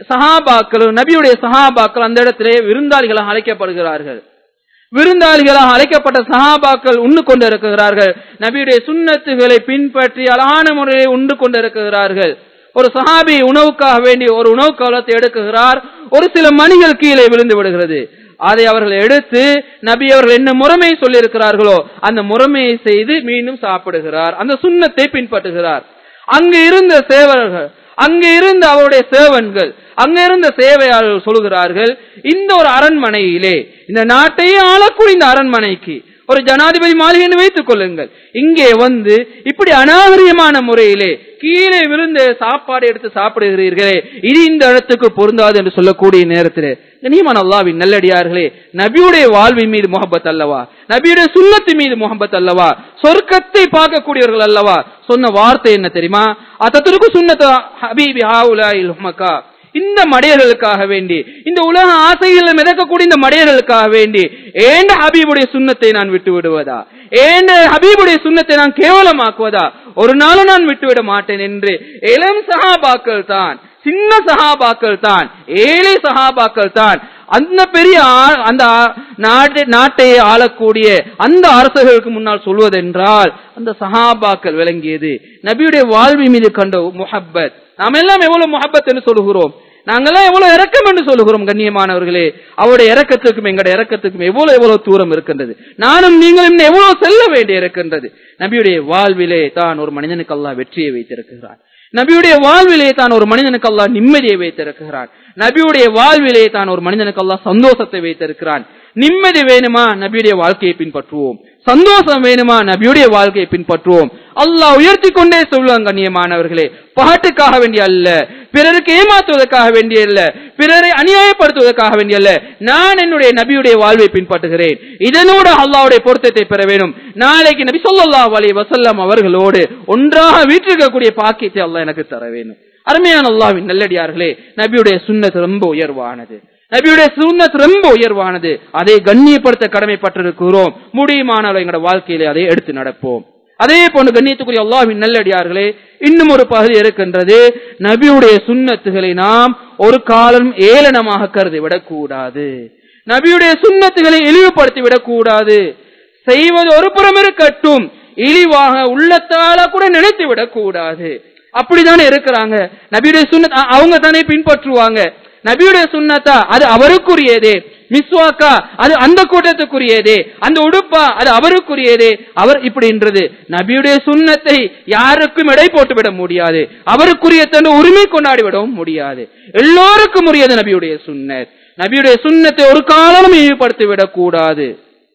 சஹாபாக்களும் நபியுடைய சஹாபாக்கள் அந்த இடத்திலே விருந்தாளிகளாக அழைக்கப்படுகிறார்கள் விருந்தாளிகளாக அழைக்கப்பட்ட சஹாபாக்கள் உண்டு கொண்டிருக்கிறார்கள் நபியுடைய சுண்ணத்துகளை பின்பற்றி அழகான முறையை உண்டு கொண்டிருக்கிறார்கள் ஒரு சஹாபி உணவுக்காக வேண்டி ஒரு உணவு காலத்தை எடுக்குகிறார் ஒரு சில மணிகள் கீழே விழுந்து விடுகிறது அதை அவர்கள் எடுத்து நபி அவர்கள் என்ன முறைமை சொல்லியிருக்கிறார்களோ அந்த முறைமையை செய்து மீண்டும் சாப்பிடுகிறார் அந்த சுண்ணத்தை பின்பற்றுகிறார் அங்கு இருந்த சேவர்கள் அங்கு இருந்த அவருடைய சேவன்கள் அங்க இருந்த சேவையாளர்கள் சொல்கிறார்கள் இந்த ஒரு அரண்மனையிலே இந்த நாட்டையே ஆளக்கூடிய இந்த அரண்மனைக்கு ஒரு ஜனாதிபதி மாளிகை என்று வைத்துக் கொள்ளுங்கள் இங்கே வந்து இப்படி அநாகரியமான முறையிலே கீழே விழுந்த சாப்பாடு எடுத்து சாப்பிடுகிறீர்களே இது இந்த இடத்துக்கு பொருந்தாது என்று சொல்லக்கூடிய நேரத்திலே கனியமான அல்லாவின் நல்லடியார்களே நபியுடைய வாழ்வின் மீது முகப்பத் அல்லவா நபியுடைய சுண்ணத்து மீது முகப்பத் அல்லவா சொர்க்கத்தை பார்க்கக்கூடியவர்கள் அல்லவா சொன்ன வார்த்தை என்ன தெரியுமா அத்தத்திற்கு சுண்ணத்த ஹபீபி ஹாவுலாயில் ஹுமக்கா இந்த மடையர்களுக்காக வேண்டி இந்த உலக ஆசைகளை மிதக்கக்கூடிய இந்த மடையர்களுக்காக வேண்டி ஏண்ட ஹபீபுடைய சுண்ணத்தை நான் விட்டு விடுவதா ஏண்ட ஹபீபுடைய சுண்ணத்தை நான் கேவலமாக்குவதா ஒரு நாளும் நான் விட்டுவிட மாட்டேன் என்று இளம் சகாபாக்கள் தான் சின்ன சகாபாக்கள் தான் ஏழை சகாபாக்கள் தான் அந்த பெரிய ஆ- அந்த ஆ- நாட்டை நாட்டை ஆளக்கூடிய அந்த அரசர்களுக்கு முன்னால் சொல்வதென்றால் அந்த சஹாபாக்கள் விளங்கியது நபியுடைய வாழ்வி மீது கண்ட முஹப்பத் நாம் எல்லாம் எவ்வளவு முஹப்பத் என்று சொல்லுகிறோம் நாங்கெல்லாம் எவ்வளவு இறக்கம் என்று சொல்லுகிறோம் கண்ணியமானவர்களே அவருடைய இறக்கத்துக்கும் எங்களுடைய இறக்கத்துக்கும் எவ்வளவு எவ்வளவு தூரம் இருக்கின்றது நானும் நீங்களும் இன்னும் எவ்வளவு செல்ல வேண்டி இருக்கின்றது நபியுடைய வாழ்விலே தான் ஒரு மனிதனுக்கு அல்லாஹ் வெற்றியை வைத்திருக்கிறார் நபியுடைய வாழ்விலே தான் ஒரு மனிதனுக்கு அல்லாஹ் நிம்மதியை வைத்திருக்கிறான் நபியுடைய வாழ்விலே தான் ஒரு மனிதனுக்கு அல்லாஹ் சந்தோஷத்தை வைத்திருக்கிறான் நிம்மதி வேணுமா நபியுடைய வாழ்க்கையை பின்பற்றுவோம் சந்தோஷம் வேணுமா நபியுடைய வாழ்க்கையை பின்பற்றுவோம் அல்லாஹ் உயர்த்தி கொண்டே சொல்லுவாங்க கண்ணியமானவர்களே பாட்டுக்காக வேண்டிய அல்ல பிறருக்கு ஏமாற்றுவதற்காக வேண்டிய அல்ல பிறரை அநியாயப்படுத்துவதற்காக வேண்டிய அல்ல நான் என்னுடைய நபியுடைய வாழ்வை பின்பற்றுகிறேன் இதனோடு அல்லாஹ்வுடைய பொருத்தத்தை பெற வேண்டும் நாளைக்கு நபி ஸல்லல்லாஹு அலைஹி வஸல்லம் அவர்களோடு ஒன்றாக வீற்றிருக்கக்கூடிய பாக்கியத்தை அல்லாஹ் எனக்கு தர வேண்டும் அருமையான அல்லாஹ்வின் நல்லடியார்களே நபியுடைய சுன்னத் ரொம்ப உயர்வானது நபியுடைய சுன்னத் ரொம்ப உயர்வானது அதை கண்ணியப்படுத்த கடமைப்பட்டிருக்கிறோம் முடியுமானால் எங்களோட வாழ்க்கையிலே அதை எடுத்து நடப்போம் அதே போன்று கண்ணியத்துக்குரிய அல்லாஹ்வின் நல்லடியார்களே இன்னும் ஒரு பகுதி இருக்கின்றது நபியுடைய சுன்னத்துகளை நாம் ஒரு காலம் ஏளனமாக கருதி விடக்கூடாது நபியுடைய சுன்னத்துகளை இழிவுபடுத்தி விடக்கூடாது செய்வது ஒரு புறம் இருக்கட்டும் இழிவாக உள்ளத்தால கூட நினைத்து விடக்கூடாது அப்படித்தானே இருக்கிறாங்க நபியுடைய சுன்னத் அ- அவங்க தானே பின்பற்றுவாங்க நபியுடைய சுன்னத்தா அது அவருக்குரியதே மிஸ்வாக்கா அது அந்த கூட்டத்துக்குரியதே அந்த உடுப்பா அது அவருக்குரியதே அவர் இப்படின்றது நபியுடைய சுன்னத்தை யாருக்கும் எடை போட்டு விட முடியாது அவருக்குரிய தன் உரிமை கொண்டாடி விடவும் முடியாது எல்லோருக்கும் உரியது நபியுடைய சுன்னத் நபியுடைய சுன்னத்தை ஒரு காலம் இழிவுபடுத்தி விடக்கூடாது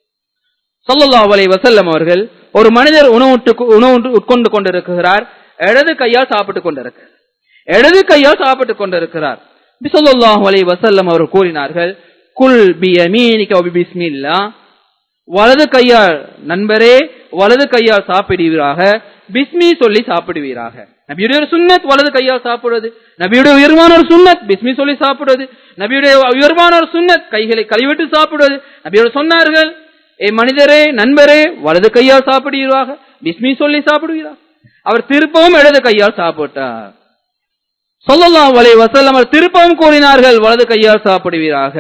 ஸல்லல்லாஹு அலைஹி வஸல்லம் அவர்கள் ஒரு மனிதர் உணவு உட்டு- உணவு உண்டு- உட்கொண்டு கொண்டிருக்கிறார் இடது கையால் சாப்பிட்டுக் கொண்டிருக்கிறார் இடது கையால் சாப்பிட்டுக் கொண்டிருக்கிறார் நபி ஸல்லல்லாஹு அலைஹி வஸல்லம் அவர்கள் கூறினார்கள் குல் பியமீனிக வ பிஸ்மில்லா வலது கையால் நண்பரே வலது கையால் சாப்பிடுவீராக பிஸ்மி சொல்லி சாப்பிடுவீராக நபியுடைய ஒரு சுன்னத் வலது கையால் சாப்பிடுவது நபியுடைய உயர்வான ஒரு சுன்னத் பிஸ்மி சொல்லி சாப்பிடுவது நபியுடைய உயர்வான ஒரு சுன்னத் கைகளை கழுவிட்டு சாப்பிடுவது நபியோடு சொன்னார்கள் ஏ மனிதரே நண்பரே வலது கையால் சாப்பிடுவீராக பிஸ்மி சொல்லி சாப்பிடுவீராக அவர் திருப்பவும் இடது கையால் சாப்பிட்டார் சொல்லலாம் வலை வசல்லம் அவர் திருப்பவும் கூறினார்கள் வலது கையால் சாப்பிடுவீராக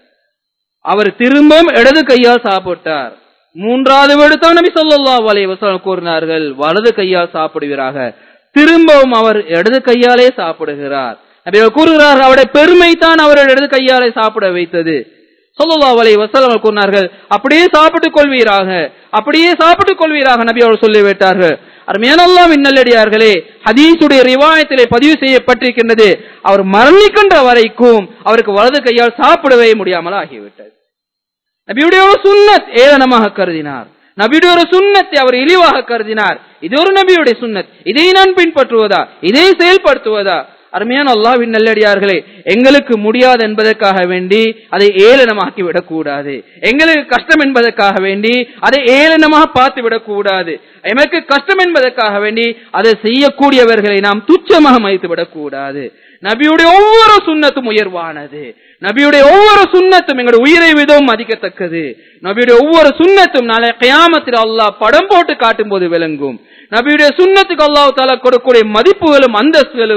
அவர் திரும்பவும் இடது கையால் சாப்பிட்டார் மூன்றாவது விடுத்தம் நபி ஸல்லல்லாஹு அலைஹி வஸல்லம் கூறினார்கள் வலது கையால் சாப்பிடுவீராக திரும்பவும் அவர் இடது கையாலே சாப்பிடுகிறார் நபி அவர்கள் கூறுகிறார்கள் அவருடைய பெருமை தான் அவருடைய இடது கையாலே சாப்பிட வைத்தது ஸல்லல்லாஹு அலைஹி வஸல்லம் அவர்கள் கூறினார்கள் அப்படியே சாப்பிட்டுக் கொள்வீராக அப்படியே சாப்பிட்டுக் கொள்வீராக நபி அவர்கள் சொல்லிவிட்டார்கள் அருமையான அல்லாஹ்வின் நல்லடியார்களே ஹதீஸுடைய ரிவாயத்திலே பதிவு செய்யப்பட்டிருக்கின்றது அவர் மரணிக்கின்ற வரைக்கும் அவருக்கு வலது கையால் சாப்பிடவே முடியாமல் ஆகிவிட்டது நபியுடைய ஒரு சுன்னத் ஏளனமாக கருதினார் நபியுடைய ஒரு சுன்னத்தை அவர் இழிவாக கருதினார் இது ஒரு நபியுடைய சுன்னத் இதை நான் பின்பற்றுவதா இதை செயல்படுத்துவதா அருமையான அல்லாஹ்வின் நல்லடியார்களே எங்களுக்கு முடியாது என்பதற்காக வேண்டி அதை ஏளனமாக்கி விடக்கூடாது எங்களுக்கு கஷ்டம் என்பதற்காக வேண்டி அதை ஏளனமாக பார்த்து விடக்கூடாது எமக்கு கஷ்டம் என்பதற்காக வேண்டி அதை செய்யக்கூடியவர்களை நாம் துச்சமாக மதித்து விடக்கூடாது நபியுடைய ஒவ்வொரு சுன்னத்தும் உயர்வானது நபியுடைய ஒவ்வொரு சுன்னத்தும் எங்களுடைய உயிரை விதவும் மதிக்கத்தக்கது நபியுடைய ஒவ்வொரு சுன்னத்தும் நாளை கயாமத்தில் அல்லாஹ் படம் போட்டு காட்டும் போது விளங்கும் நபியுடைய சுன்னத்துக்கு அல்லாஹ் தாலா கொடுக்கக்கூடிய மதிப்புகளும் அந்தஸ்துகளுக்கும்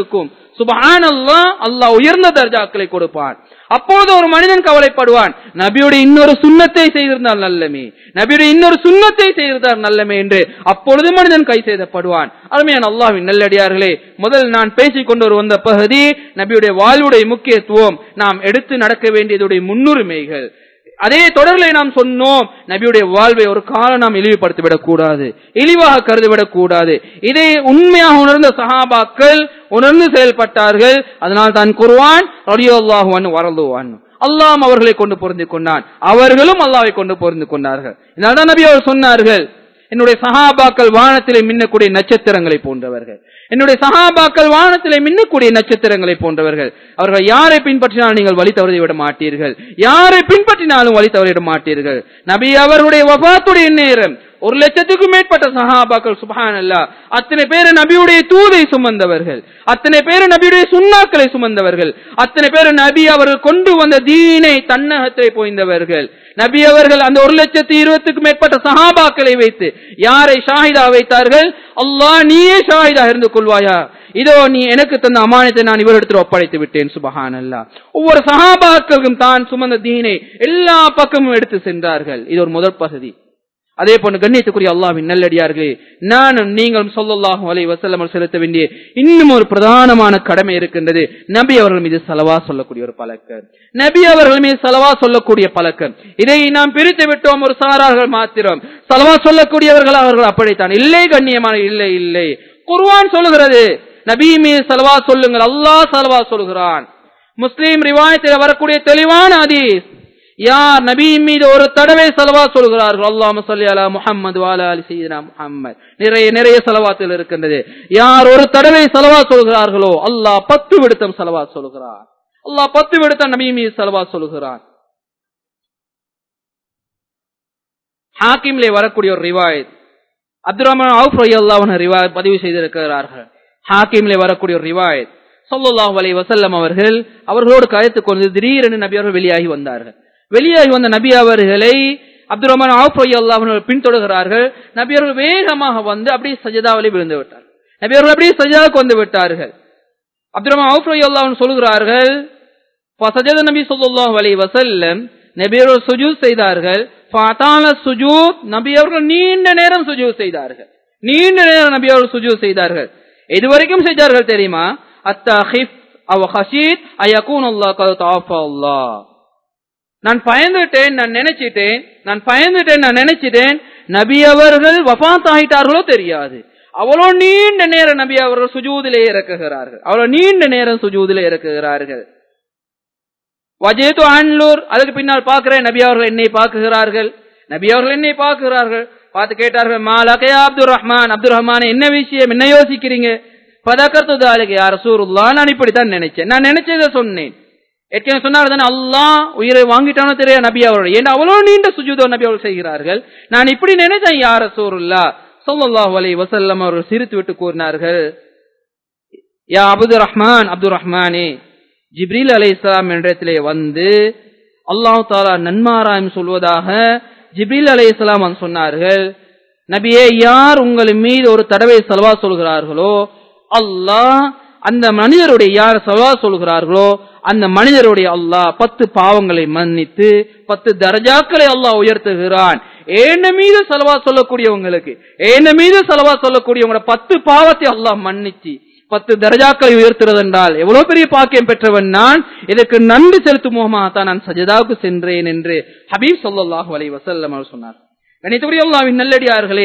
சுபஹானல்லாஹ் அல்லாஹ் உயர்ந்த தர்ஜாக்களை கொடுப்பான் அப்போது ஒரு மனிதன் கவலைப்படுவான் நபியுடைய இன்னொரு சுண்ணத்தை செய்திருந்தால் நல்லமே நபியுடைய இன்னொரு சுண்ணத்தை செய்திருந்தால் நல்லமே என்று அப்பொழுது மனிதன் கை செய்தப்படுவான் அருமையான அல்லாஹ்வின் நல்லடியார்களே முதல் நான் பேசிக் கொண்டு ஒரு வந்த பகுதி நபியுடைய வாழ்வுடைய முக்கியத்துவம் நாம் எடுத்து நடக்க வேண்டியதுடைய முன்னுரிமைகள் அதே தொடர்களை நாம் சொன்னோம் நபியுடைய வாழ்வை ஒரு காலம் நாம் இழிவுபடுத்தி விடக்கூடாது இழிவாக கருதிவிடக் கூடாது இதை உண்மையாக உணர்ந்த சஹாபாக்கள் உணர்ந்து செயல்பட்டார்கள் அதனால் தான் குர்வான் ரலியல்லாஹு வரலுவான் அல்லாம் அவர்களை கொண்டு பொருந்தி கொண்டான் அவர்களும் அல்லாவை கொண்டு பொருந்தி கொண்டார்கள் இதனால்தான் நபி அவர் சொன்னார்கள் என்னுடைய சஹாபாக்கள் வானத்திலே மின்னக்கூடிய நட்சத்திரங்களை போன்றவர்கள் என்னுடைய சஹாபாக்கள் வானத்திலே மின்னக்கூடிய நட்சத்திரங்களை போன்றவர்கள் அவர்கள் யாரை பின்பற்றினாலும் நீங்கள் வழி தவறி விட மாட்டீர்கள் யாரை பின்பற்றினாலும் வழி தவறிவிட மாட்டீர்கள் நபி அவர்களுடைய வபாத்துடைய நேரம் ஒரு லட்சத்துக்கும் மேற்பட்ட சஹாபாக்கள் சுபஹான் அல்லா அத்தனை பேர் நபியுடைய தூதை சுமந்தவர்கள் அத்தனை பேர் நபியுடைய சுண்ணாக்களை சுமந்தவர்கள் அத்தனை பேர் நபி அவர்கள் கொண்டு வந்த தீனை தன்னகத்தை போய்ந்தவர்கள் நபி அவர்கள் அந்த ஒரு லட்சத்தி இருபத்துக்கும் மேற்பட்ட சஹாபாக்களை வைத்து யாரை ஷாஹிதா வைத்தார்கள் அல்லாஹ் நீயே ஷாஹிதா இருந்து கொள்வாயா இதோ நீ எனக்கு தந்த அமானத்தை நான் இவரிடத்தில் ஒப்படைத்து விட்டேன் சுபஹான் அல்லா ஒவ்வொரு சஹாபாக்களுக்கும் தான் சுமந்த தீனை எல்லா பக்கமும் எடுத்து சென்றார்கள் இது ஒரு முதல் பகுதி அதே போன்று கண்ணியத்துக்குரிய அல்லாவின் நல்லடியார்களே நானும் நீங்களும் சொல்லல்லாஹும் அலை வசல்லம் செலுத்த வேண்டிய இன்னும் ஒரு பிரதானமான கடமை இருக்கின்றது நபி அவர்கள் மீது செலவா சொல்லக்கூடிய ஒரு பழக்கம் நபி அவர்கள் மீது செலவா சொல்லக்கூடிய பழக்கம் இதை நாம் பிரித்து விட்டோம் ஒரு சாரார்கள் மாத்திரம் செலவா சொல்லக்கூடியவர்கள் அவர்கள் அப்படித்தான் இல்லை கண்ணியமான இல்லை இல்லை குர்வான் சொல்லுகிறது நபி மீது செலவா சொல்லுங்கள் அல்லாஹ் செலவா சொல்லுகிறான் முஸ்லீம் ரிவாயத்தில் வரக்கூடிய தெளிவான அதீஸ் யார் நபி மீது ஒரு தடவை செலவா சொல்கிறார்கள் அல்லாம சொல்லி அலா முஹம்மது வாலா அலி சீதனா முஹம்மது நிறைய நிறைய செலவாத்தில் இருக்கின்றது யார் ஒரு தடவை செலவா சொல்கிறார்களோ அல்லாஹ் பத்து விடுத்தம் செலவா சொல்கிறார் அல்லாஹ் பத்து விடுத்தம் நபி மீது செலவா சொல்கிறான் ஹாக்கிம்லே வரக்கூடிய ஒரு ரிவாயத் அப்துல் ரஹ்மான் அவுஃப் ரய்யல்லாஹு ரிவாயத் பதிவு செய்திருக்கிறார்கள் ஹாக்கிம்லே வரக்கூடிய ஒரு ரிவாயத் சொல்லல்லாஹு அலைஹி வஸல்லம் அவர்கள் அவர்களோடு கயத்து கொண்டு திடீரென நபி அவர்கள் வெளியாகி வந்தார்கள் வெளியாகி வந்த நபி அவர்களை அப்துல் ரஹ்மான் ஆஃப் அவர்கள் பின்தொடர்கிறார்கள் நபி அவர்கள் வேகமாக வந்து அப்படியே சஜதாவிலே விழுந்து விட்டார் நபி அவர்கள் அப்படியே சஜதாவுக்கு வந்து விட்டார்கள் அப்துல் ரஹ்மான் ஆஃப் அவர்கள் சொல்கிறார்கள் சஜத நபி சொல்லாஹ் அலி வசல்லம் நபி அவர்கள் சுஜூத் செய்தார்கள் சுஜூத் நபி அவர்கள் நீண்ட நேரம் சுஜூத் செய்தார்கள் நீண்ட நேரம் நபி அவர்கள் சுஜூத் செய்தார்கள் இதுவரைக்கும் செஞ்சார்கள் தெரியுமா அத்தஹிப் அவ ஹஷீத் அயகூன் அல்லாஹ் கது அல்லாஹ் நான் பயந்துட்டேன் நான் நினைச்சிட்டேன் நான் பயந்துட்டேன் நான் நினைச்சிட்டேன் நபி அவர்கள் வபாத் ஆகிட்டார்களோ தெரியாது அவ்வளோ நீண்ட நேரம் நபி அவர்கள் சுஜூதிலே இறக்குகிறார்கள் அவ்வளவு நீண்ட நேரம் சுஜூதிலே இறக்குகிறார்கள் வஜேது அன்லூர் அதுக்கு பின்னால் பார்க்கிறேன் நபி அவர்கள் என்னை பார்க்குகிறார்கள் நபி அவர்கள் என்னை பார்க்கிறார்கள் பார்த்து கேட்டார்கள் மாலகையா அப்துல் ரஹ்மான் அப்துல் ரஹ்மான் என்ன விஷயம் என்ன யோசிக்கிறீங்க பதக்கத்து தாலுக்கு யார் சூருல்லா நான் இப்படித்தான் நினைச்சேன் நான் நினைச்சதை சொன்னேன் ஏற்கனவே சொன்னார் தானே அல்லாஹ் உயிரை வாங்கிட்டானோ தெரியாது நபி அவர்கள் ஏன்னா அவ்வளவு நீண்ட சுஜூதோ நபி அவர்கள் செய்கிறார்கள் நான் இப்படி நினைச்சேன் யார் சூருல்லா சொல்லல்லாஹு அலை வசல்லம் அவர்கள் சிரித்து விட்டு கூறினார்கள் யா அப்துல் ரஹ்மான் அப்துல் ரஹ்மானே ஜிப்ரீல் அலை இஸ்லாம் என்றத்திலே வந்து அல்லாஹு தாலா நன்மாராயம் சொல்வதாக ஜிப்ரீல் அலை இஸ்லாம் சொன்னார்கள் நபியே யார் உங்கள் மீது ஒரு தடவை செலவா சொல்கிறார்களோ அல்லாஹ் அந்த மனிதருடைய யார் செலவா சொல்கிறார்களோ அந்த மனிதருடைய அல்லாஹ் பத்து பாவங்களை மன்னித்து பத்து தரஜாக்களை அல்லாஹ் உயர்த்துகிறான் ஏன மீது செலவா சொல்லக்கூடியவங்களுக்கு ஏன மீது செலவா சொல்லக்கூடியவங்களோட பத்து பாவத்தை அல்லாஹ் மன்னிச்சு பத்து தரஜாக்களை உயர்த்துறது என்றால் எவ்வளவு பெரிய பாக்கியம் பெற்றவன் நான் இதற்கு நன்றி செலுத்தும் முகமாகத்தான் நான் சஜதாவுக்கு சென்றேன் என்று ஹபீப் சொல்லாஹு அலை வசல்லம் அவர் சொன்னார் கணித்துக்குரிய அல்லாவின் நல்லடியார்களே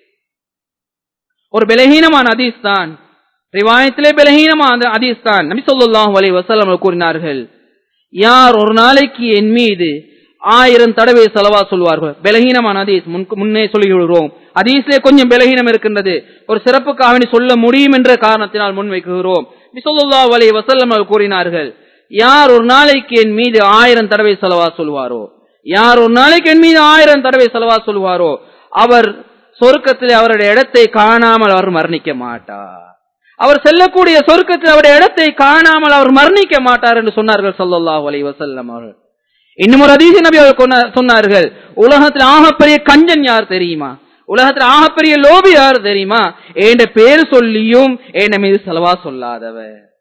ஒரு பலகீனமான அதீஸ் தான் ரிவாயத்திலே பலகீனமான அதீஸ் தான் நபி சொல்லாஹு அலை வசல்லம் கூறினார்கள் யார் ஒரு நாளைக்கு என் மீது ஆயிரம் தடவை செலவா சொல்வார்கள் பலகீனமான அதீஸ் முன்னே சொல்லிவிடுகிறோம் அதீஸ்லே கொஞ்சம் பலகீனம் இருக்கின்றது ஒரு சிறப்புக்காக சொல்ல முடியும் என்ற காரணத்தினால் முன்வைக்குகிறோம் விசல்லா அலை வசல்லம் கூறினார்கள் யார் ஒரு நாளைக்கு என் மீது ஆயிரம் தடவை செலவா சொல்வாரோ யார் ஒரு நாளைக்கு என் மீது ஆயிரம் தடவை செலவா சொல்வாரோ அவர் சொர்க்கத்தில் அவருடைய இடத்தை காணாமல் அவர் மரணிக்க மாட்டார் அவர் செல்லக்கூடிய சொர்க்கத்தில் அவருடைய இடத்தை காணாமல் அவர் மரணிக்க மாட்டார் என்று சொன்னார்கள் சொல்லல்லாஹு அலை வசல்லம் அவர்கள் இன்னும் ஒரு அதிக நபி அவர் சொன்னார்கள் உலகத்தில் ஆகப்பெரிய கஞ்சன் யார் தெரியுமா உலகத்தில் ஆகப்பெரிய லோபி யார் தெரியுமா என் பேர் சொல்லியும் என் மீது செலவா சொல்லாதவ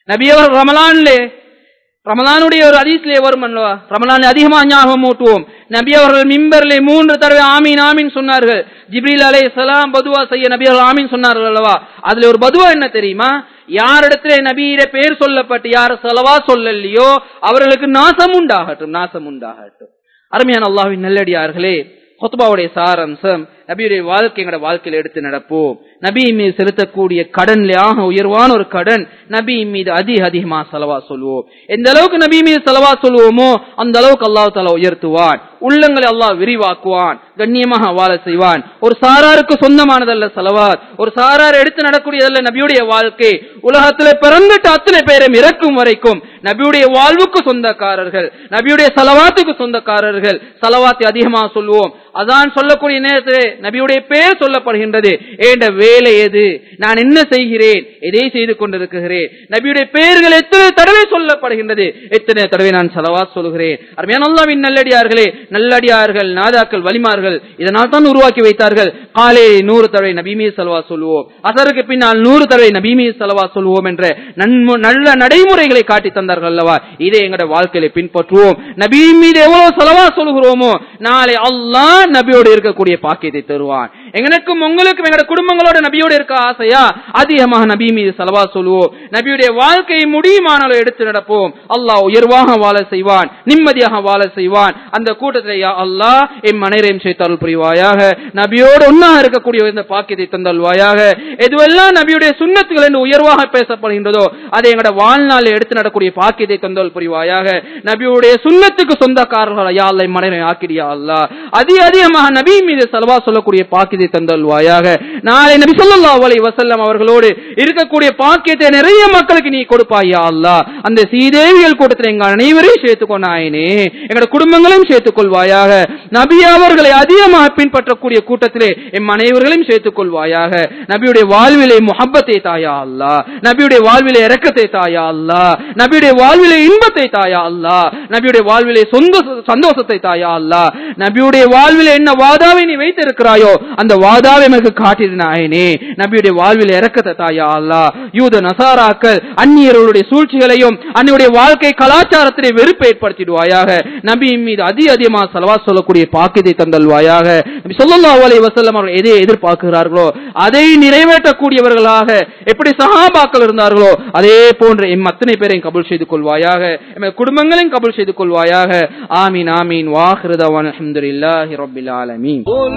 நபி அவர் ரமலான்லே ரமலானுடைய ஒரு ஹதீஸ்லே வரும் அல்லவா ரமலான் அதிகமா ஞாபகம் ஊட்டுவோம் நபி அவர்கள் மிம்பர்லே மூன்று தடவை ஆமீன் ஆமீன் சொன்னார்கள் ஜிப்ரீல் அலை சலாம் பதுவா செய்ய நபி அவர்கள் ஆமீன் சொன்னார்கள் அல்லவா அதுல ஒரு பதுவா என்ன தெரியுமா யாரிடத்திலே நபீர பேர் சொல்லப்பட்டு யார் செலவா சொல்லலையோ அவர்களுக்கு நாசம் உண்டாகட்டும் நாசம் உண்டாகட்டும் அருமையான அல்லாஹ்வின் நல்லடியார்களே கொத்துபாவுடைய சாரம்சம் நபியுடைய வாழ்க்கை எங்கட வாழ்க்கையில எடுத்து நடப்போம் நபி மீது செலுத்தக்கூடிய கடன்ல ஆக உயர்வான ஒரு கடன் நபி மீது அதிக அதிகமா செலவா சொல்லுவோம் எந்த அளவுக்கு நபி மீது செலவா சொல்லுவோமோ அந்த அளவுக்கு அல்லாஹ் தாலா உயர்த்துவான் உள்ளங்களை அல்லாஹ் விரிவாக்குவான் கண்ணியமாக வாழ செய்வான் ஒரு சாராருக்கு சொந்தமானதல்ல செலவாத் ஒரு சாரார் எடுத்து நடக்கூடியதல்ல நபியுடைய வாழ்க்கை உலகத்துல பிறந்துட்டு அத்தனை பேரும் இறக்கும் வரைக்கும் நபியுடைய வாழ்வுக்கு சொந்தக்காரர்கள் நபியுடைய செலவாத்துக்கு சொந்தக்காரர்கள் செலவாத்தை அதிகமாக சொல்லுவோம் அதான் சொல்லக்கூடிய நேரத்தில் நபியுடைய பேர் சொல்லப்படுகின்றது ஏண்ட வேலை எது நான் என்ன செய்கிறேன் எதை செய்து கொண்டிருக்கிறேன் நபியுடைய பெயர்கள் எத்தனை தடவை சொல்லப்படுகின்றது எத்தனை தடவை நான் செலவா சொல்கிறேன் அருமையான அல்லாவின் நல்லடியார்களே நல்லடியார்கள் நாதாக்கள் வலிமார்கள் இதனால் தான் உருவாக்கி வைத்தார்கள் காலை நூறு தடவை நபிமீ செலவா சொல்லுவோம் அசருக்கு பின்னால் நூறு தடவை நபிமீ செலவா சொல்லுவோம் என்ற நன்மு- நல்ல நடைமுறைகளை காட்டி தந்தார்கள் அல்லவா இதை எங்கட வாழ்க்கையில பின்பற்றுவோம் நபி மீது எவ்வளவு செலவா சொல்கிறோமோ நாளை அல்லாஹ் நபியோடு இருக்கக்கூடிய பாக்கியத்தை தருவான் எங்களுக்கும் உங்களுக்கும் எங்கட குடும்பங்களோட நபியோடு இருக்க ஆசையா அதிகமாக நபி மீது செலவா சொல்லுவோம் நபியுடைய வாழ்க்கையை முடியுமானாலும் எடுத்து நடப்போம் அல்லாஹ் உயர்வாக வாழ செய்வான் நிம்மதியாக வாழ செய்வான் அந்த கூட்டத்தில் யா அல்லாஹ் எம் மனைரையும் செய்தருள் புரிவாயாக நபியோடு ஒன்னாக இருக்கக்கூடிய இந்த பாக்கியத்தை தந்தல்வாயாக எதுவெல்லாம் நபியுடைய சுண்ணத்துகள் என்று உயர்வாக பேசப்படுகின்றதோ அதை எங்கட வாழ்நாளில் எடுத்து நடக்கூடிய பாக்கியத்தை தந்தல் புரிவாயாக நபியுடைய சுண்ணத்துக்கு சொந்தக்காரர்கள் யா அல்லா மனைரை ஆக்கிடியா அல்லா அதிக அதிகமாக நபி மீது செலவா சொல்லக்கூடிய பாக்கியத்தை தந்தல்வாயாக நாளை நபி ஸல்லல்லாஹு அலைஹி வஸல்லம் அவர்களோடு இருக்கக்கூடிய பாக்கியத்தை நிறைய மக்களுக்கு நீ கொடுப்பாயா அல்லா அந்த சீதேவிகள் கூட்டத்தில் எங்க அனைவரையும் சேர்த்துக் கொண்டாயினே எங்களோட குடும்பங்களையும் சேர்த்துக் கொள்வாயாக நபி அவர்களை அதிகமாக பின்பற்றக்கூடிய கூட்டத்திலே எம் அனைவர்களையும் சேர்த்துக் கொள்வாயாக நபியுடைய வாழ்விலே முஹப்பத்தை தாயா அல்லா நபியுடைய வாழ்விலே இரக்கத்தை தாயா அல்லா நபியுடைய வாழ்விலே இன்பத்தை தாயா அல்லா நபியுடைய வாழ்விலே சொந்த சந்தோஷத்தை தாயா அல்லா நபியுடைய வாழ்விலே என்ன வாதாவை நீ வைத்திருக்கிறாயோ அந்த வாதாவை எனக்கு காட்டிடு நாயனே நபியுடைய வாழ்வில் இறக்கத்தை தாயா அல்லா யூத நசாராக்கள் அந்நியர்களுடைய சூழ்ச்சிகளையும் அன்னையுடைய வாழ்க்கை கலாச்சாரத்திலே வெறுப்பை ஏற்படுத்திடுவாயாக நபி மீது அதி அதிகமா செலவா சொல்லக்கூடிய பாக்கியத்தை தந்தல்வாயாக நபி ஸல்லல்லாஹு அலைஹி வஸல்லம் அவர்கள் எதை எதிர்பார்க்கிறார்களோ அதை நிறைவேற்றக்கூடியவர்களாக எப்படி சஹாபாக்கள் இருந்தார்களோ அதே போன்று எம் அத்தனை பேரையும் கபூல் செய்து கொள்வாயாக எம் குடும்பங்களையும் கபூல் செய்து கொள்வாயாக ஆமீன் ஆமீன் வாஹிருதவான் அல்ஹம்துலில்லாஹி ரப்பில் ஆலமீன் قل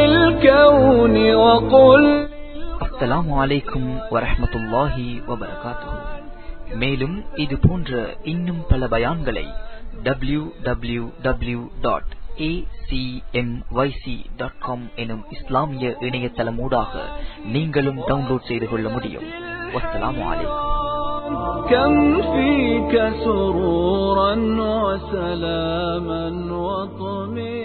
للكون وقل அஸ்ஸலாமு அலைக்கும் வரஹ்மத்துல்லாஹி வபரகாத்துஹு மேலும் இது போன்ற இன்னும் பல பயான்களை W W W dot dot com எனும் இஸ்லாமிய இணையதளமூடாக நீங்களும் டவுன்லோட் செய்து கொள்ள முடியும் வஸ்ஸலாமு அலைக்கும் كم فيك سرورا وسلاما وطمئنا